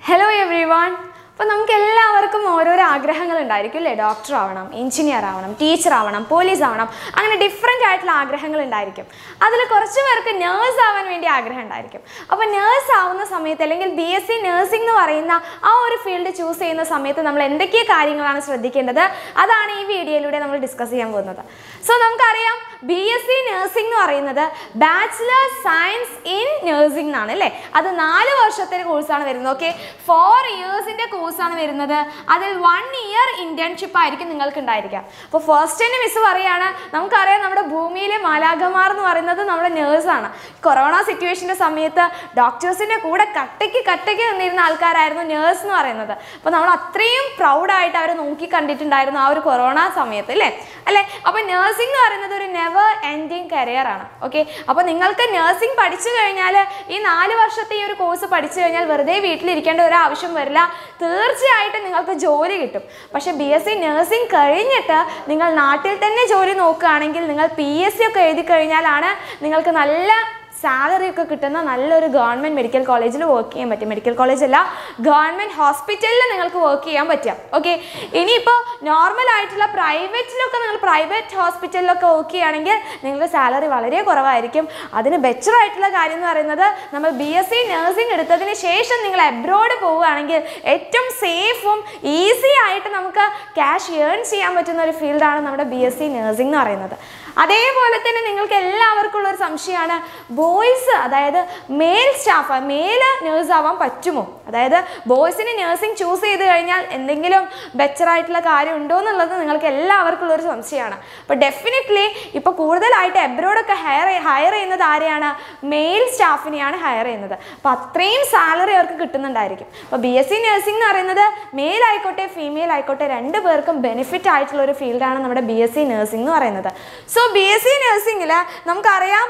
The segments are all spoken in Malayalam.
ഹലോ എവ്രി വൺ അപ്പോൾ നമുക്ക് എല്ലാവർക്കും ഓരോരോ ആഗ്രഹങ്ങൾ ഉണ്ടായിരിക്കും അല്ലേ ഡോക്ടർ ആവണം എഞ്ചിനീയർ ആവണം ടീച്ചർ ആവണം പോലീസ് ആവണം അങ്ങനെ ഡിഫറെൻ്റ് ആയിട്ടുള്ള ആഗ്രഹങ്ങൾ ഉണ്ടായിരിക്കും അതിൽ കുറച്ച് പേർക്ക് നേഴ്സ് ആവാൻ വേണ്ടി ആഗ്രഹം ഉണ്ടായിരിക്കും അപ്പോൾ നേഴ്സ് ആവുന്ന സമയത്ത് അല്ലെങ്കിൽ ബി എസ് സി നേഴ്സിംഗ് എന്ന് പറയുന്ന ആ ഒരു ഫീൽഡ് ചൂസ് ചെയ്യുന്ന സമയത്ത് നമ്മൾ എന്തൊക്കെ കാര്യങ്ങളാണ് ശ്രദ്ധിക്കേണ്ടത് അതാണ് ഈ വീഡിയോയിലൂടെ നമ്മൾ ഡിസ്കസ് ചെയ്യാൻ പോകുന്നത് സോ നമുക്കറിയാം ബി എസ് സി നേഴ്സിംഗ് എന്ന് പറയുന്നത് ബാച്ചിലർ സയൻസ് ഇൻ നേഴ്സിംഗ് എന്നാണ് അല്ലേ അത് നാല് വർഷത്തെ കോഴ്സാണ് വരുന്നത് ഓക്കെ ഫോർ ഇയേഴ്സിൻ്റെ കോഴ്സാണ് വരുന്നത് അതിൽ വൺ ഇയർ ഇന്റേൺഷിപ്പ് ആയിരിക്കും നിങ്ങൾക്ക് ഉണ്ടായിരിക്കുക അപ്പോൾ ഫസ്റ്റ് തന്നെ മിസ് പറയാണ് നമുക്കറിയാം നമ്മുടെ ഭൂമിയിലെ മാലാഖമാർ എന്ന് പറയുന്നത് നമ്മുടെ നേഴ്സാണ് കൊറോണ സിറ്റുവേഷൻ്റെ സമയത്ത് ഡോക്ടേഴ്സിൻ്റെ കൂടെ കട്ടയ്ക്ക് കട്ടയ്ക്ക് നിന്നിരുന്ന ആൾക്കാരായിരുന്നു നേഴ്സ് എന്ന് പറയുന്നത് അപ്പോൾ നമ്മൾ അത്രയും പ്രൗഡായിട്ട് അവരെ നോക്കി കണ്ടിട്ടുണ്ടായിരുന്നു ആ ഒരു കൊറോണ സമയത്ത് അല്ലേ അല്ലേ അപ്പോൾ നേഴ്സിംഗ് എന്ന് പറയുന്നത് ഒരു നെവർ എൻഡിങ് കരിയർ ആണ് ഓക്കെ അപ്പോൾ നിങ്ങൾക്ക് നേഴ്സിംഗ് പഠിച്ചു കഴിഞ്ഞാൽ ഈ നാല് വർഷത്തെ ഈ ഒരു കോഴ്സ് പഠിച്ചു കഴിഞ്ഞാൽ വെറുതെ വീട്ടിലിരിക്കേണ്ട ഒരു ആവശ്യം വരില്ല തീർച്ചയായിട്ടും നിങ്ങൾക്ക് ജോലി കിട്ടും പക്ഷേ ബി എസ് സി നേഴ്സിംഗ് കഴിഞ്ഞിട്ട് നിങ്ങൾ നാട്ടിൽ തന്നെ ജോലി നോക്കുകയാണെങ്കിൽ നിങ്ങൾ പി എസ് സി ഒക്കെ എഴുതി കഴിഞ്ഞാലാണ് നിങ്ങൾക്ക് നല്ല സാലറി ഒക്കെ കിട്ടുന്ന നല്ലൊരു ഗവൺമെൻറ് മെഡിക്കൽ കോളേജിൽ വർക്ക് ചെയ്യാൻ പറ്റും മെഡിക്കൽ കോളേജ് അല്ല ഗവൺമെൻറ് ഹോസ്പിറ്റലിൽ നിങ്ങൾക്ക് വർക്ക് ചെയ്യാൻ പറ്റും ഓക്കെ ഇനിയിപ്പോൾ നോർമൽ ആയിട്ടുള്ള പ്രൈവറ്റിലൊക്കെ നിങ്ങൾ പ്രൈവറ്റ് ഹോസ്പിറ്റലിലൊക്കെ വർക്ക് ചെയ്യുകയാണെങ്കിൽ നിങ്ങൾക്ക് സാലറി വളരെ കുറവായിരിക്കും അതിന് ബെറ്റർ ആയിട്ടുള്ള കാര്യം എന്ന് പറയുന്നത് നമ്മൾ ബി എസ് സി നഴ്സിംഗ് എടുത്തതിന് ശേഷം നിങ്ങൾ എബ്രോഡ് പോവുകയാണെങ്കിൽ ഏറ്റവും സേഫും ഈസി ആയിട്ട് നമുക്ക് ക്യാഷ് ഏൺ ചെയ്യാൻ പറ്റുന്ന ഒരു ഫീൽഡാണ് നമ്മുടെ ബി എസ് സി നഴ്സിംഗ് എന്ന് പറയുന്നത് അതേപോലെ തന്നെ നിങ്ങൾക്ക് എല്ലാവർക്കും ഉള്ള ഒരു സംശയമാണ് ബോയ്സ് അതായത് മെയിൽ സ്റ്റാഫ് മെയിൽ നേഴ്സ് ആവാൻ പറ്റുമോ അതായത് ബോയ്സിന് നേഴ്സിംഗ് ചൂസ് ചെയ്ത് കഴിഞ്ഞാൽ എന്തെങ്കിലും ബെറ്റർ ആയിട്ടുള്ള കാര്യം ഉണ്ടോ എന്നുള്ളത് നിങ്ങൾക്ക് എല്ലാവർക്കും ഉള്ള ഒരു സംശയമാണ് അപ്പോൾ ഡെഫിനറ്റ്ലി ഇപ്പോൾ കൂടുതലായിട്ട് എബ്രോഡൊക്കെ ഹയർ ഹയർ ചെയ്യുന്നത് ആരെയാണ് മെയിൽ സ്റ്റാഫിനെയാണ് ഹയർ ചെയ്യുന്നത് അപ്പോൾ അത്രയും സാലറി അവർക്ക് കിട്ടുന്നുണ്ടായിരിക്കും അപ്പോൾ ബി എസ് സി നഴ്സിംഗ് എന്ന് പറയുന്നത് മെയിൽ ആയിക്കോട്ടെ ഫീമെയിൽ ആയിക്കോട്ടെ രണ്ട് പേർക്കും ബെനിഫിറ്റ് ആയിട്ടുള്ള ഒരു ഫീൽഡാണ് നമ്മുടെ ബി എസ് സി നഴ്സിംഗ് എന്ന് പറയുന്നത് സോ ബി എസ് സി നഴ്സിംഗിൽ നമുക്കറിയാം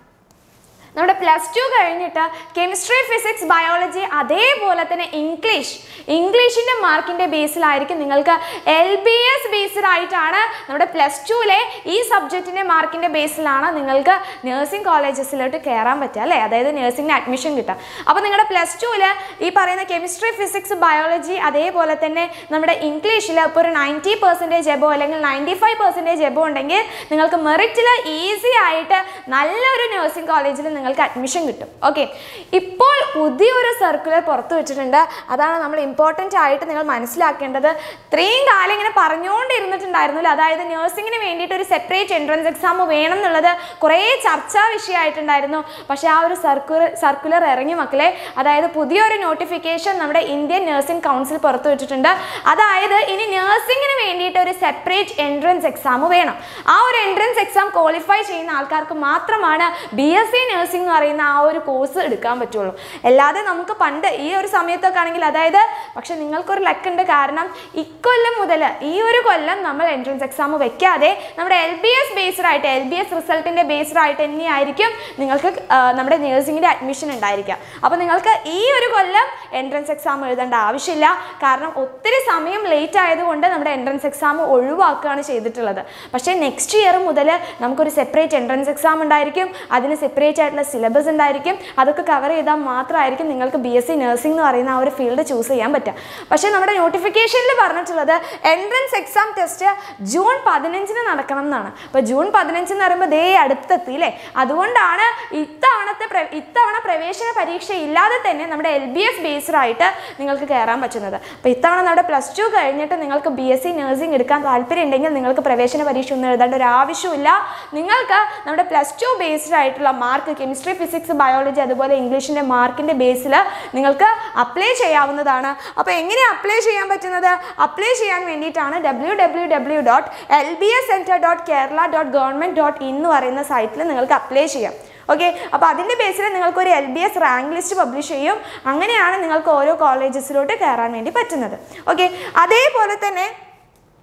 നമ്മുടെ പ്ലസ് ടു കഴിഞ്ഞിട്ട് കെമിസ്ട്രി ഫിസിക്സ് ബയോളജി അതേപോലെ തന്നെ ഇംഗ്ലീഷ് ഇംഗ്ലീഷിൻ്റെ മാർക്കിൻ്റെ ബേസിലായിരിക്കും നിങ്ങൾക്ക് എൽ ബി എസ് ബേസ്ഡ് ആയിട്ടാണ് നമ്മുടെ പ്ലസ് ടുവിലെ ഈ സബ്ജക്റ്റിൻ്റെ മാർക്കിൻ്റെ ബേസിലാണ് നിങ്ങൾക്ക് നഴ്സിംഗ് കോളേജസിലോട്ട് കയറാൻ പറ്റുക അല്ലേ അതായത് നഴ്സിംഗിന് അഡ്മിഷൻ കിട്ടുക അപ്പോൾ നിങ്ങളുടെ പ്ലസ് ടുവിൽ ഈ പറയുന്ന കെമിസ്ട്രി ഫിസിക്സ് ബയോളജി അതേപോലെ തന്നെ നമ്മുടെ ഇംഗ്ലീഷിൽ ഇപ്പോൾ ഒരു നയൻറ്റി പെർസെൻറ്റേജ് എബോ അല്ലെങ്കിൽ നയൻറ്റി ഫൈവ് പെർസെൻറ്റേജ് എബോ ഉണ്ടെങ്കിൽ നിങ്ങൾക്ക് മെറിറ്റിൽ ഈസി ആയിട്ട് നല്ലൊരു നഴ്സിംഗ് കോളേജിൽ നിങ്ങൾക്ക് അഡ്മിഷൻ കിട്ടും ഓക്കെ ഇപ്പോൾ പുതിയൊരു സർക്കുലർ പുറത്തു വെച്ചിട്ടുണ്ട് അതാണ് നമ്മൾ ഇമ്പോർട്ടൻ്റ് ആയിട്ട് നിങ്ങൾ മനസ്സിലാക്കേണ്ടത് ഇത്രയും കാലം ഇങ്ങനെ പറഞ്ഞുകൊണ്ടിരുന്നിട്ടുണ്ടായിരുന്നില്ല അതായത് നഴ്സിംഗിന് വേണ്ടിയിട്ട് ഒരു സെപ്പറേറ്റ് എൻട്രൻസ് എക്സാം വേണം എന്നുള്ളത് കുറേ ചർച്ചാ വിഷയമായിട്ടുണ്ടായിരുന്നു പക്ഷേ ആ ഒരു സർക്കുലർ സർക്കുലർ ഇറങ്ങി മക്കളെ അതായത് പുതിയൊരു നോട്ടിഫിക്കേഷൻ നമ്മുടെ ഇന്ത്യൻ നഴ്സിംഗ് കൗൺസിൽ പുറത്തു വെച്ചിട്ടുണ്ട് അതായത് ഇനി നഴ്സിംഗിന് വേണ്ടിയിട്ട് ഒരു സെപ്പറേറ്റ് എൻട്രൻസ് എക്സാം വേണം ആ ഒരു എൻട്രൻസ് എക്സാം ക്വാളിഫൈ ചെയ്യുന്ന ആൾക്കാർക്ക് മാത്രമാണ് ബി എസ് സി നഴ്സിംഗ് എന്ന് പറയുന്ന ആ ഒരു കോഴ്സ് എടുക്കാൻ പറ്റുള്ളൂ അല്ലാതെ നമുക്ക് പണ്ട് ഈ ഒരു സമയത്തൊക്കെ ആണെങ്കിൽ അതായത് പക്ഷെ നിങ്ങൾക്കൊരു ലക്കുണ്ട് കാരണം ഇക്കൊല്ലം മുതൽ ഈ ഒരു കൊല്ലം നമ്മൾ എൻട്രൻസ് എക്സാം വെക്കാതെ നമ്മുടെ എൽ ബി എസ് ബേസ്ഡ് ആയിട്ട് എൽ ബി എസ് റിസൾട്ടിൻ്റെ ബേസ്ഡ് ആയിട്ട് തന്നെയായിരിക്കും നിങ്ങൾക്ക് ആ, നമ്മുടെ നേഴ്സിംഗിൻ്റെ അഡ്മിഷൻ ഉണ്ടായിരിക്കുക അപ്പോൾ നിങ്ങൾക്ക് ഈ ഒരു കൊല്ലം എൻട്രൻസ് എക്സാം എഴുതേണ്ട ആവശ്യമില്ല കാരണം ഒത്തിരി സമയം ലേറ്റ് ആയതുകൊണ്ട് നമ്മുടെ എൻട്രൻസ് എക്സാം ഒഴിവാക്കുകയാണ് ചെയ്തിട്ടുള്ളത് പക്ഷേ നെക്സ്റ്റ് ഇയർ മുതൽ നമുക്കൊരു സെപ്പറേറ്റ് എൻട്രൻസ് എക്സാം ഉണ്ടായിരിക്കും അതിന് സെപ്പറേറ്റ് ആയിട്ടുള്ള സിലബസ് ഉണ്ടായിരിക്കും അതൊക്കെ കവർ ചെയ്താൽ മാത്രമായിരിക്കും നിങ്ങൾക്ക് ബി എസ് സി നഴ്സിംഗ് എന്ന് പറയുന്ന ആ ഒരു ഫീൽഡ് ചൂസ് ചെയ്യാൻ പറ്റുക പക്ഷേ നമ്മുടെ നോട്ടിഫിക്കേഷനിൽ പറഞ്ഞിട്ടുള്ളത് എൻട്രൻസ് എക്സാം ടെസ്റ്റ് ജൂൺ പതിനഞ്ചിന് നടക്കണം എന്നാണ് അപ്പോൾ ജൂൺ പതിനഞ്ച് എന്ന് പറയുമ്പോൾ ദേ അടുത്തെത്തി അല്ലേ അതുകൊണ്ടാണ് ഇത്തവണത്തെ പ്ര- ഇത്തവണ പ്രവേശന പരീക്ഷ ഇല്ലാതെ തന്നെ നമ്മുടെ എൽ ബി എസ് ബേസ്ഡ് ആയിട്ട് നിങ്ങൾക്ക് കയറാൻ പറ്റുന്നത് അപ്പോൾ ഇത്തവണ നമ്മുടെ പ്ലസ് ടു കഴിഞ്ഞിട്ട് നിങ്ങൾക്ക് ബി എസ് സി നഴ്സിംഗ് എടുക്കാൻ താല്പര്യം ഉണ്ടെങ്കിൽ നിങ്ങൾക്ക് പ്രവേശന പരീക്ഷ ഒന്നും എഴുതേണ്ട ഒരു ആവശ്യമില്ല നിങ്ങൾക്ക് നമ്മുടെ പ്ലസ് ടു ബേസ്ഡ് ആയിട്ടുള്ള മാർക്ക് കെമിസ്ട്രി ഫിസിക്സ് ബയോളജി അതുപോലെ ഇംഗ്ലീഷിൻ്റെ മാർക്കിൻ്റെ ബേസിൽ നിങ്ങൾക്ക് അപ്ലൈ ചെയ്യാവുന്നതാണ് അപ്പോൾ എങ്ങനെ അപ്ലൈ ചെയ്യാൻ പറ്റുന്നത് അപ്ലൈ ചെയ്യാൻ വേണ്ടിയിട്ടാണ് W W W dot L B S centre dot Kerala dot government dot in എന്ന് പറയുന്ന സൈറ്റിൽ നിങ്ങൾക്ക് അപ്ലൈ ചെയ്യാം ഓക്കെ അപ്പോൾ അതിൻ്റെ ബേസിൽ നിങ്ങൾക്ക് ഒരു L B S rank list publish ചെയ്യും അങ്ങനെയാണ് നിങ്ങൾക്ക് ഓരോ കോളേജസിലോട്ട് കയറാൻ വേണ്ടി പറ്റുന്നത് ഓക്കെ അതേപോലെ തന്നെ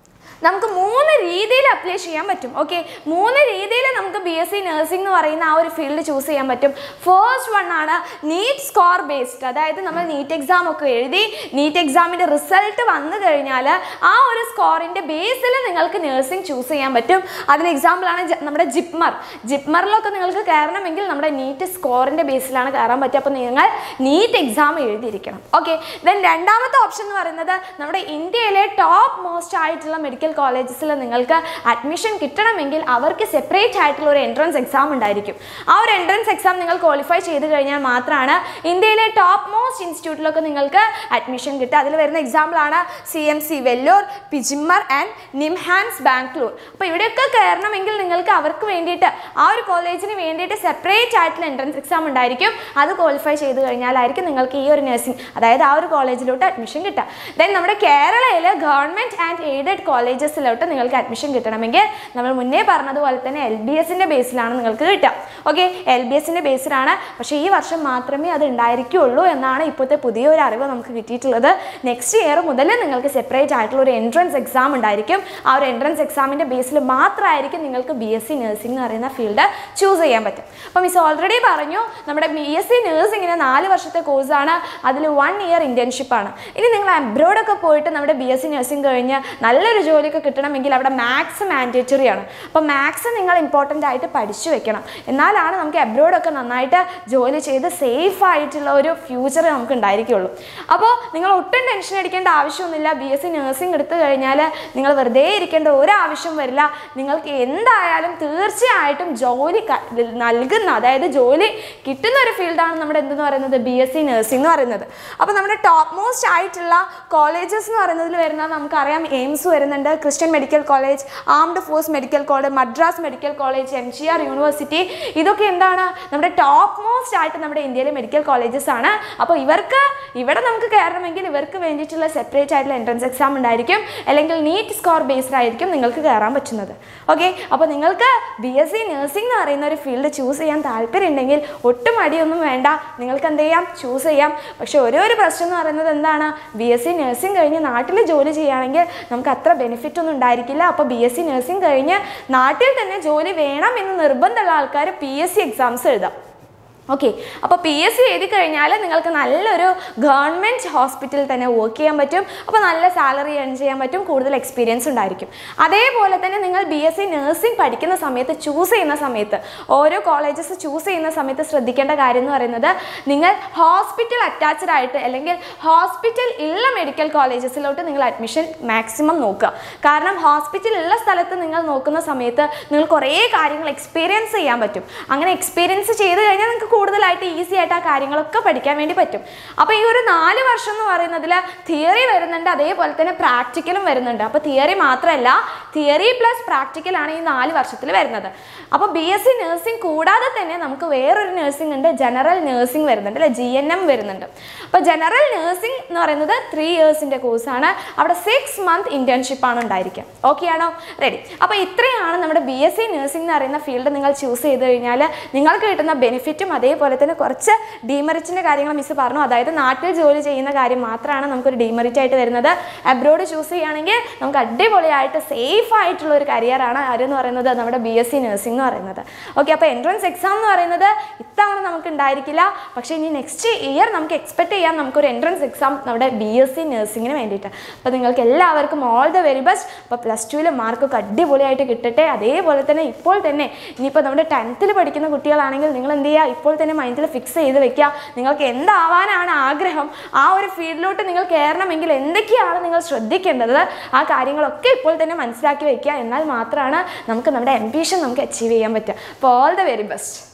നമുക്ക് മൂന്ന് രീതിയിൽ അപ്ലൈ ചെയ്യാൻ പറ്റും ഓക്കെ മൂന്ന് രീതിയിൽ നമുക്ക് ബി എസ് സി നഴ്സിംഗ് എന്ന് പറയുന്ന ആ ഒരു ഫീൽഡ് ചൂസ് ചെയ്യാൻ പറ്റും ഫസ്റ്റ് വൺ ആണ് നീറ്റ് സ്കോർ ബേസ്ഡ് അതായത് നമ്മൾ നീറ്റ് എക്സാം ഒക്കെ എഴുതി നീറ്റ് എക്സാമിൻ്റെ റിസൾട്ട് വന്നു കഴിഞ്ഞാൽ ആ ഒരു സ്കോറിൻ്റെ ബേസിൽ നിങ്ങൾക്ക് നഴ്സിംഗ് ചൂസ് ചെയ്യാൻ പറ്റും അതിന് എക്സാമ്പിളാണ് ജ- നമ്മുടെ ജിപ്മർ ജിപ്മറിലൊക്കെ നിങ്ങൾക്ക് കയറണമെങ്കിൽ നമ്മുടെ നീറ്റ് സ്കോറിൻ്റെ ബേസിലാണ് കയറാൻ പറ്റുക അപ്പോൾ നിങ്ങൾ നീറ്റ് എക്സാം എഴുതിയിരിക്കണം ഓക്കെ ദെൻ രണ്ടാമത്തെ ഓപ്ഷൻ എന്ന് പറയുന്നത് നമ്മുടെ ഇന്ത്യയിലെ ടോപ്പ് മോസ്റ്റ് ആയിട്ടുള്ള മെഡിക്കൽ കോളേജസിൽ നിങ്ങൾക്ക് അഡ്മിഷൻ കിട്ടണമെങ്കിൽ അവർക്ക് സെപ്പറേറ്റ് ആയിട്ടുള്ള ഒരു എൻട്രൻസ് എക്സാം ഉണ്ടായിരിക്കും ആ ഒരു എൻട്രൻസ് എക്സാം നിങ്ങൾ ക്വാളിഫൈ ചെയ്ത് കഴിഞ്ഞാൽ മാത്രമാണ് ഇന്ത്യയിലെ ടോപ്പ് മോസ്റ്റ് ഇൻസ്റ്റിറ്റ്യൂട്ടിലൊക്കെ നിങ്ങൾക്ക് അഡ്മിഷൻ കിട്ടുക അതിൽ വരുന്ന എക്സാമ്പിളാണ് C M C Vellore PGIMER and NIMHANS Bangalore അപ്പോൾ ഇവിടെയൊക്കെ കയറണമെങ്കിൽ നിങ്ങൾക്ക് അവർക്ക് വേണ്ടിയിട്ട് ആ ഒരു കോളേജിന് വേണ്ടിയിട്ട് സെപ്പറേറ്റ് ആയിട്ടുള്ള എൻട്രൻസ് എക്സാം ഉണ്ടായിരിക്കും അത് ക്വാളിഫൈ ചെയ്ത് കഴിഞ്ഞാലായിരിക്കും നിങ്ങൾക്ക് ഈ ഒരു നഴ്സിംഗ് അതായത് ആ ഒരു കോളേജിലോട്ട് അഡ്മിഷൻ കിട്ടുക ദെൻ നമ്മുടെ കേരളയിൽ ഗവൺമെൻറ് ആൻഡ് എയ്ഡഡ് കോളേജസിലോട്ട് നിങ്ങൾക്ക് അഡ്മിഷൻ കിട്ടണമെങ്കിൽ നമ്മൾ മുന്നേ പറഞ്ഞതുപോലെ തന്നെ എൽ ബി എസിൻ്റെ ബേസിലാണ് നിങ്ങൾക്ക് കിട്ടുക ഓക്കെ എൽ ബി എസിൻ്റെ ബേസിലാണ് പക്ഷേ ഈ വർഷം മാത്രമേ അത് ഉണ്ടായിരിക്കുകയുള്ളൂ എന്നാണ് ഇപ്പോഴത്തെ പുതിയൊരു അറിവ് നമുക്ക് കിട്ടിയിട്ടുള്ളത് നെക്സ്റ്റ് ഇയർ മുതൽ നിങ്ങൾക്ക് സെപ്പറേറ്റ് ആയിട്ടുള്ള ഒരു എൻട്രൻസ് എക്സാം ഉണ്ടായിരിക്കും ആ ഒരു എൻട്രൻസ് എക്സാമിൻ്റെ ബേസിൽ മാത്രമായിരിക്കും നിങ്ങൾക്ക് ബി എസ് സി നഴ്സിംഗ് എന്ന് പറയുന്ന ഫീൽഡ് ചൂസ് ചെയ്യാൻ പറ്റും അപ്പോൾ മിസ് ഓൾറെഡി പറഞ്ഞു നമ്മുടെ ബി എസ് സി നഴ്സിങ്ങിന് നാല് വർഷത്തെ കോഴ്സാണ് അതിൽ വൺ ഇയർ ഇൻറ്റേൺഷിപ്പാണ് ഇനി നിങ്ങൾ അബ്രോഡൊക്കെ പോയിട്ട് നമ്മുടെ ബി എസ് സി നഴ്സിംഗ് കഴിഞ്ഞ് നല്ലൊരു ജോലിയൊക്കെ കിട്ടണമെങ്കിൽ അവിടെ മാത്സ് മാൻഡേറ്ററി ആണ് അപ്പോൾ മാത്സ് നിങ്ങൾ ഇമ്പോർട്ടൻ്റ് ആയിട്ട് പഠിച്ചു വെക്കണം എന്നാലാണ് നമുക്ക് അബ്രോഡൊക്കെ നന്നായിട്ട് ജോലി ചെയ്ത് സേഫ് ആയിട്ടുള്ള ഒരു ഫ്യൂച്ചർ നമുക്ക് ഉണ്ടായിരിക്കുള്ളൂ അപ്പോൾ നിങ്ങൾ ഒട്ടും ടെൻഷൻ അടിക്കേണ്ട ആവശ്യമൊന്നുമില്ല ബി എസ് സി നഴ്സിംഗ് എടുത്തു കഴിഞ്ഞാൽ നിങ്ങൾ വെറുതെ ഇരിക്കേണ്ട ഒരു ആവശ്യം വരില്ല നിങ്ങൾക്ക് എന്തായാലും തീർച്ചയായിട്ടും ജോലി ക- നൽകുന്ന അതായത് ജോലി കിട്ടുന്ന ഒരു ഫീൽഡാണ് നമ്മുടെ എന്തെന്ന് പറയുന്നത് ബി എസ് സി നഴ്സിംഗ് എന്ന് പറയുന്നത് അപ്പോൾ നമ്മുടെ ടോപ്പ് മോസ്റ്റ് ആയിട്ടുള്ള കോളേജസ് എന്ന് പറയുന്നതിൽ വരുന്ന നമുക്കറിയാം എയിംസ് വരുന്നുണ്ട് Christian medical college armed forces medical college Madras medical college M G R university ഇതൊക്കെ എന്താണ് നമ്മുടെ ടോപ്പ് മോസ്റ്റ് ആയിട്ട് നമ്മുടെ ഇന്ത്യയിലെ മെഡിക്കൽ കോളേജസ് ആണ് അപ്പോൾ ഇവർക്ക് ഇവിടെ നമുക്ക് കയറണമെങ്കിൽ ഇവർക്ക് വേണ്ടിയിട്ടുള്ള സെപ്പറേറ്റ് ആയിട്ടുള്ള എൻട്രൻസ് എക്സാം ഉണ്ടായിരിക്കും അല്ലെങ്കിൽ നീറ്റ് സ്കോർ ബേസ്ഡ് ആയിരിക്കും നിങ്ങൾക്ക് കയറാൻ പറ്റുന്നത് ഓക്കെ അപ്പോൾ നിങ്ങൾക്ക് ബി എസ് സി നഴ്സിംഗ് എന്ന് പറയുന്ന ഒരു ഫീൽഡ് ചൂസ് ചെയ്യാൻ താല്പര്യം ഉണ്ടെങ്കിൽ ഒട്ടും മടിയൊന്നും വേണ്ട നിങ്ങൾക്ക് എന്ത് ചെയ്യാം ചൂസ് ചെയ്യാം പക്ഷെ ഒരേ ഒരു പ്രശ്നം എന്ന് പറയുന്നത് എന്താണ് ബി എസ് സി നഴ്സിംഗ് കഴിഞ്ഞ് നാട്ടിൽ ജോലി ചെയ്യുകയാണെങ്കിൽ നമുക്ക് അത്ര ബെനിഫിറ്റ് ഒന്നും ഉണ്ടായിരിക്കില്ല അപ്പോൾ ബി എസ് സി നഴ്സിംഗ് കഴിഞ്ഞ് നാട്ടിൽ തന്നെ ജോലി വേണം എന്ന് നിർബന്ധമുള്ള ആൾക്കാർ പി എസ് സി എക്സാംസ് എഴുതാം ഓക്കെ അപ്പോൾ പി എസ് സി എഴുതി കഴിഞ്ഞാൽ നിങ്ങൾക്ക് നല്ലൊരു ഗവൺമെൻറ് ഹോസ്പിറ്റലിൽ തന്നെ വർക്ക് ചെയ്യാൻ പറ്റും അപ്പോൾ നല്ല സാലറി ഏൺ ചെയ്യാൻ പറ്റും കൂടുതൽ എക്സ്പീരിയൻസ് ഉണ്ടായിരിക്കും അതേപോലെ തന്നെ നിങ്ങൾ ബി എസ് സി നഴ്സിംഗ് പഠിക്കുന്ന സമയത്ത് ചൂസ് ചെയ്യുന്ന സമയത്ത് ഓരോ കോളേജസ് ചൂസ് ചെയ്യുന്ന സമയത്ത് ശ്രദ്ധിക്കേണ്ട കാര്യം എന്ന് പറയുന്നത് നിങ്ങൾ ഹോസ്പിറ്റൽ അറ്റാച്ച്ഡ് ആയിട്ട് അല്ലെങ്കിൽ ഹോസ്പിറ്റൽ ഉള്ള മെഡിക്കൽ കോളേജസിലോട്ട് നിങ്ങൾ അഡ്മിഷൻ മാക്സിമം നോക്കുക കാരണം ഹോസ്പിറ്റൽ ഉള്ള സ്ഥലത്ത് നിങ്ങൾ നോക്കുന്ന സമയത്ത് നിങ്ങൾ കുറേ കാര്യങ്ങൾ എക്സ്പീരിയൻസ് ചെയ്യാൻ പറ്റും അങ്ങനെ എക്സ്പീരിയൻസ് ചെയ്ത് കഴിഞ്ഞാൽ നിങ്ങൾക്ക് കൂടുതലായിട്ട് ഈസി ആയിട്ട് ആ കാര്യങ്ങളൊക്കെ പഠിക്കാൻ വേണ്ടി പറ്റും അപ്പോൾ ഈ ഒരു നാല് വർഷം എന്ന് പറയുന്നതിൽ തിയറി വരുന്നുണ്ട് അതേപോലെ തന്നെ പ്രാക്ടിക്കലും വരുന്നുണ്ട് അപ്പോൾ തിയറി മാത്രമല്ല തിയറി പ്ലസ് പ്രാക്ടിക്കലാണ് ഈ നാല് വർഷത്തിൽ വരുന്നത് അപ്പോൾ ബി എസ് സി നഴ്സിംഗ് കൂടാതെ തന്നെ നമുക്ക് വേറൊരു നഴ്സിംഗ് ഉണ്ട് ജനറൽ നഴ്സിംഗ് വരുന്നുണ്ട് അല്ലെ ജി എൻ എം വരുന്നുണ്ട് അപ്പോൾ ജനറൽ നഴ്സിംഗ് എന്ന് പറയുന്നത് ത്രീ ഇയേഴ്സിൻ്റെ കോഴ്സാണ് അവിടെ സിക്സ് മന്ത് ഇൻറ്റേൺഷിപ്പ് ആണ് ഉണ്ടായിരിക്കുക ഓക്കെ ആണോ റെഡി അപ്പോൾ ഇത്രയാണ് നമ്മുടെ ബി എസ് സി നഴ്സിംഗ് എന്ന് പറയുന്ന ഫീൽഡ് നിങ്ങൾ ചൂസ് ചെയ്ത് കഴിഞ്ഞാൽ നിങ്ങൾക്ക് കിട്ടുന്ന ബെനിഫിറ്റും അതേപോലെ തന്നെ കുറച്ച് ഡീമെറിറ്റിൻ്റെ കാര്യങ്ങൾ മിസ് പറഞ്ഞു അതായത് നാട്ടിൽ ജോലി ചെയ്യുന്ന കാര്യം മാത്രമാണ് നമുക്കൊരു ഡീമെറിറ്റ് ആയിട്ട് വരുന്നത് അബ്രോഡ് ചൂസ് ചെയ്യുകയാണെങ്കിൽ നമുക്ക് അടിപൊളിയായിട്ട് സേഫ് ആയിട്ടുള്ള ഒരു കരിയറാണ് ആരെന്ന് പറയുന്നത് നമ്മുടെ ബി എസ് സി നഴ്സിംഗ് എന്ന് പറയുന്നത് ഓക്കെ അപ്പോൾ എൻട്രൻസ് എക്സാം എന്ന് പറയുന്നത് ഇത്തവണ നമുക്ക് ഉണ്ടായിരിക്കില്ല പക്ഷേ ഇനി നെക്സ്റ്റ് ഇയർ നമുക്ക് എക്സ്പെക്ട് ചെയ്യാം നമുക്കൊരു എൻട്രൻസ് എക്സാം നമ്മുടെ ബി എസ് സി നഴ്സിങ്ങിന് വേണ്ടിയിട്ട് അപ്പോൾ നിങ്ങൾക്ക് എല്ലാവർക്കും ഓൾ ദ വെരി ബെസ്റ്റ് അപ്പോൾ പ്ലസ് ടുവിൽ മാർക്കൊക്കെ അടിപൊളിയായിട്ട് കിട്ടട്ടെ അതേപോലെ തന്നെ ഇപ്പോൾ തന്നെ ഇനിയിപ്പോൾ നമ്മുടെ ടെൻത്തിൽ പഠിക്കുന്ന കുട്ടികളാണെങ്കിൽ നിങ്ങൾ എന്ത് ചെയ്യുക ഇപ്പോൾ തന്നെ മൈൻഡിൽ ഫിക്സ് ചെയ്ത് വെക്കുക നിങ്ങൾക്ക് എന്താവാനാണ് ആഗ്രഹം ആ ഒരു ഫീൽഡിലോട്ട് നിങ്ങൾ കയറണമെങ്കിൽ എന്തൊക്കെയാണ് നിങ്ങൾ ശ്രദ്ധിക്കേണ്ടത് ആ കാര്യങ്ങളൊക്കെ ഇപ്പോൾ തന്നെ മനസ്സിലാക്കി വെക്കുക എന്നാൽ മാത്രമാണ് നമുക്ക് നമ്മുടെ എംബിഷൻ നമുക്ക് അച്ചീവ് ചെയ്യാൻ പറ്റുക അപ്പോൾ ഓൾ ദ വെരി ബെസ്റ്റ്